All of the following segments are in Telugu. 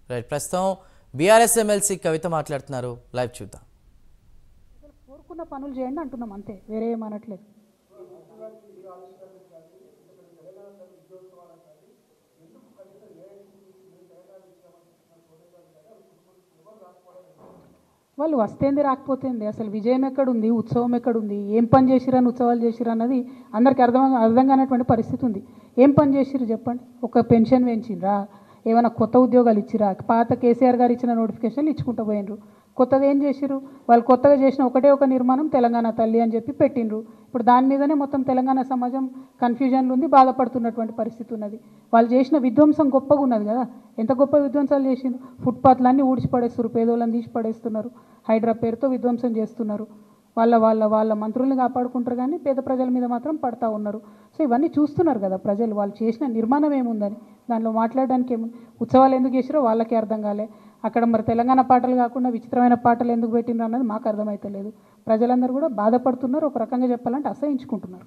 రైట్ ప్రస్తుతం బీఆర్ఎస్ ఎమ్మెల్సీ కవిత మాట్లాడుతున్నారు లైవ్ చూద్దాం కోరుకున్న పనులు చేయండి అంటున్నాం అంతే వేరే ఏమనట్లేదు వాళ్ళు వస్తేంది రాకపోతేంది అసలు విజయం ఎక్కడుంది ఉత్సవం ఎక్కడుంది ఏం పని చేసిరని ఉత్సవాలు చేసిరు అన్నది అందరికి అర్థం అర్థం కానటువంటి పరిస్థితి ఉంది ఏం పని చేసిరు చెప్పండి ఒక పెన్షన్ పెంచిండ్రా ఏమైనా కొత్త ఉద్యోగాలు ఇచ్చిరా పాత కేసీఆర్ గారు ఇచ్చిన నోటిఫికేషన్లు ఇచ్చుకుంటూ పోయినరు కొత్తది ఏం చేసిరు వాళ్ళు కొత్తగా చేసిన ఒకటే ఒక నిర్మాణం తెలంగాణ తల్లి అని చెప్పి పెట్టిండ్రు ఇప్పుడు దాని మీదనే మొత్తం తెలంగాణ సమాజం కన్ఫ్యూజన్లు ఉంది బాధపడుతున్నటువంటి పరిస్థితి ఉన్నది వాళ్ళు చేసిన విధ్వంసం గొప్పగా ఉన్నది కదా ఎంత గొప్ప విధ్వంసాలు చేసిండ్రు ఫుట్పాత్లన్నీ ఊడ్చి పడేస్తారు పేదోళ్ళని తీసి పడేస్తున్నారు హైడ్రా పేరుతో విధ్వంసం చేస్తున్నారు వాళ్ళ వాళ్ళ వాళ్ళ మంత్రుల్ని కాపాడుకుంటారు కానీ పేద ప్రజల మీద మాత్రం పడతా ఉన్నారు సో ఇవన్నీ చూస్తున్నారు కదా ప్రజలు వాళ్ళు చేసిన నిర్మాణం ఏముందని దానిలో మాట్లాడడానికి ఏముంది ఉత్సవాలు ఎందుకు చేసిరో వాళ్ళకి అర్థం కాలే అక్కడ మరి తెలంగాణ పాటలు కాకుండా విచిత్రమైన పాటలు ఎందుకు పెట్టినారు అన్నది మాకు అర్థమైతలేదు ప్రజలందరూ కూడా బాధపడుతున్నారు ఒక రకంగా చెప్పాలంటే అసహించుకుంటున్నారు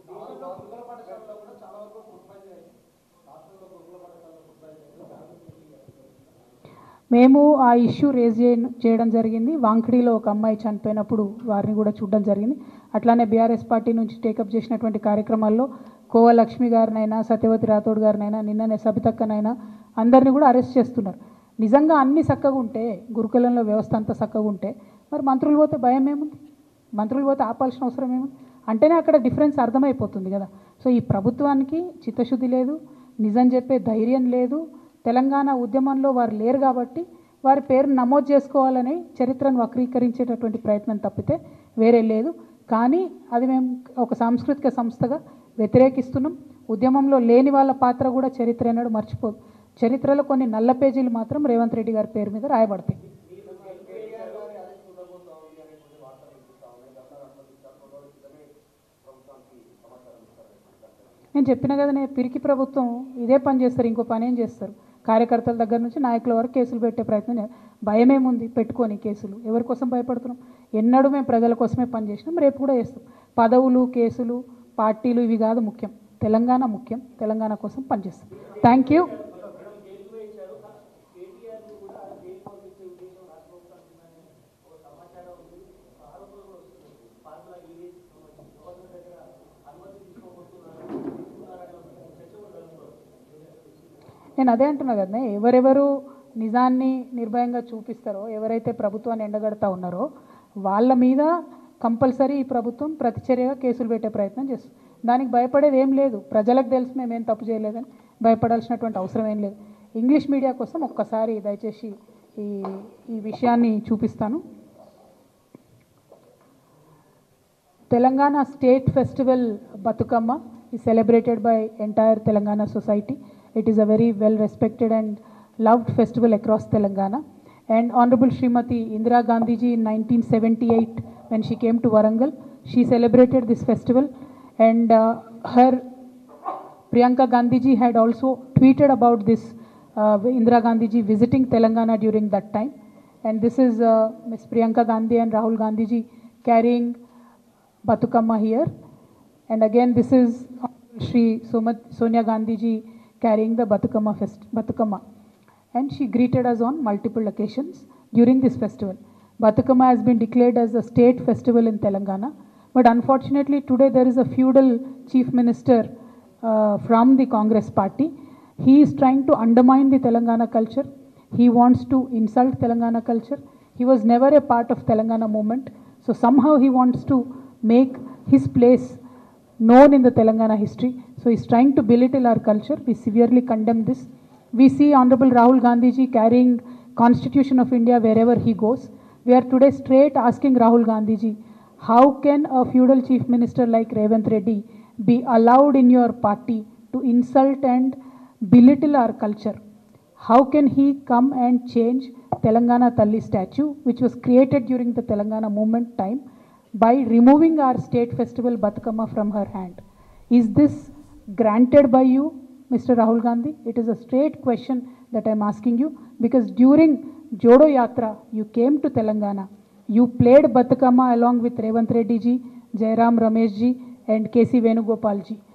మేము ఆ ఇష్యూ రేజ్ చేయడం జరిగింది వాంఖడిలో ఒక అమ్మాయి చనిపోయినప్పుడు వారిని కూడా చూడడం జరిగింది అట్లానే బీఆర్ఎస్ పార్టీ నుంచి టేకప్ చేసినటువంటి కార్యక్రమాల్లో కోవ లక్ష్మి గారినైనా సత్యవతి రాథోడ్ గారినైనా నిన్ననే సబితక్కనైనా అందరినీ కూడా అరెస్ట్ చేస్తున్నారు నిజంగా అన్ని చక్కగా ఉంటే గురుకులంలో వ్యవస్థ అంతా చక్కగా ఉంటే మరి మంత్రులు పోతే భయం ఏముంది మంత్రులు పోతే ఆపాల్సిన అవసరం ఏముంది అంటేనే అక్కడ డిఫరెన్స్ అర్థమైపోతుంది కదా సో ఈ ప్రభుత్వానికి చిత్తశుద్ధి లేదు నిజం చెప్పే ధైర్యం లేదు తెలంగాణ ఉద్యమంలో వారు లేరు కాబట్టి వారి పేరు నమోదు చేసుకోవాలని చరిత్రను వక్రీకరించేటటువంటి ప్రయత్నం తప్పితే వేరే లేదు కానీ అది మేము ఒక సాంస్కృతిక సంస్థగా వ్యతిరేకిస్తున్నాం ఉద్యమంలో లేని వాళ్ళ పాత్ర కూడా చరిత్ర అన్నాడు మర్చిపోదు చరిత్రలో కొన్ని నల్ల పేజీలు మాత్రం రేవంత్ రెడ్డి గారి పేరు మీద రాయబడతాయి నేను చెప్పిన కదా నేను పిరికి ప్రభుత్వం ఇదే పని చేస్తారు ఇంకో పని ఏం చేస్తారు కార్యకర్తల దగ్గర నుంచి నాయకుల వరకు కేసులు పెట్టే ప్రయత్నం చే- భయమేముంది పెట్టుకొని కేసులు ఎవరి కోసం భయపడుతున్నాం ఎన్నడూ మేము ప్రజల కోసమే పని చేసినాం రేపు కూడా చేస్తాం పదవులు కేసులు పార్టీలు ఇవి కాదు ముఖ్యం తెలంగాణ ముఖ్యం తెలంగాణ కోసం పనిచేస్తాం థ్యాంక్ యూ నేను అదే అంటున్నా కదా ఎవరెవరు నిజాన్ని నిర్భయంగా చూపిస్తారో ఎవరైతే ప్రభుత్వాన్ని ఎండగడతా ఉన్నారో వాళ్ళ మీద కంపల్సరీ ఈ ప్రభుత్వం ప్రతిచర్యగా కేసులు పెట్టే ప్రయత్నం చేస్తుంది దానికి భయపడేది ఏం లేదు ప్రజలకు తెలుసు మేమేం తప్పు చేయలేదని భయపడాల్సినటువంటి అవసరం ఏం లేదు ఇంగ్లీష్ మీడియా కోసం ఒక్కసారి దయచేసి ఈ ఈ విషయాన్ని చూపిస్తాను Telangana State Festival Batukama is celebrated by entire Telangana society. It is a very well respected and loved festival across Telangana. And Honorable Srimati Indira Gandhiji in 1978, when she came to Warangal, she celebrated this festival. And uh, her Priyanka Gandhiji had also tweeted about this uh, Indira Gandhiji visiting Telangana during that time. And this is uh, Ms. Priyanka Gandhi and Rahul Gandhiji carrying Batukama here. And again, this is Sri Somat, Sonia Gandhi ji carrying the Batukama, fest, Batukama. And she greeted us on multiple occasions during this festival. Batukama has been declared as a state festival in Telangana. But unfortunately, today there is a feudal chief minister uh, from the Congress party. He is trying to undermine the Telangana culture. He wants to insult Telangana culture. He was never a part of Telangana movement. So somehow he wants to make his place known in the Telangana history. So he's trying to belittle our culture. We severely condemn this. We see Honorable Rahul Gandhi ji carrying Constitution of India wherever he goes. We are today straight asking Rahul Gandhi ji, how can a feudal chief minister like Revant Reddy be allowed in your party to insult and belittle our culture? How can he come and change Telangana Talli statue, which was created during the Telangana movement time, by removing our state festival Batukama from her hand? Is this granted by you, Mr. Rahul Gandhi? It is a straight question that I'm asking you because during Jodo Yatra, you came to Telangana. You played Batukama along with Revant Reddy ji, Jairam Ramesh ji, and KC Venugopal ji.